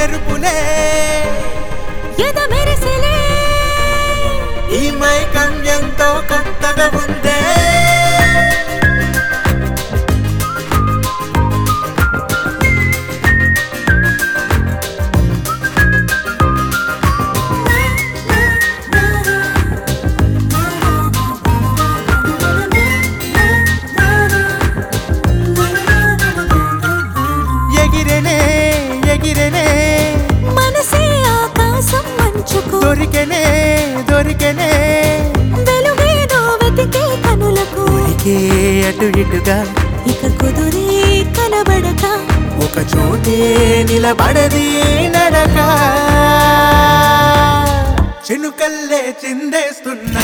మెరుపులే ఎద మెరిసెలే ఈ మైకం ఎంతో కొత్తగా ఉందే ఎగిరెనే ఎగిరెనే మనసే ఆకాశం మంచుకు దొరికెనే దొరికెనే వెలుగేదో వెతికే కనులకు ఉడికే అటు ఇటుగా ఇక కుదురే కనబడక ఒక చోటే నిలబడది నడక చినుకల్లే చిందేస్తున్నా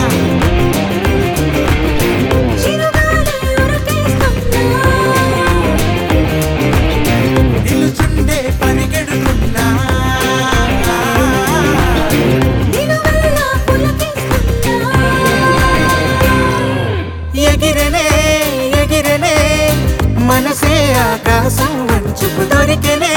చిరుగాలి ఉరకేస్తున్నా. నిలుచుండే పరిగెడుతున్నా నిలువెల్లా పులకిస్తున్నా. ఎగిరెనే ఎగిరెనే మనసే ఆకాశం మంచుకు దొరికెనే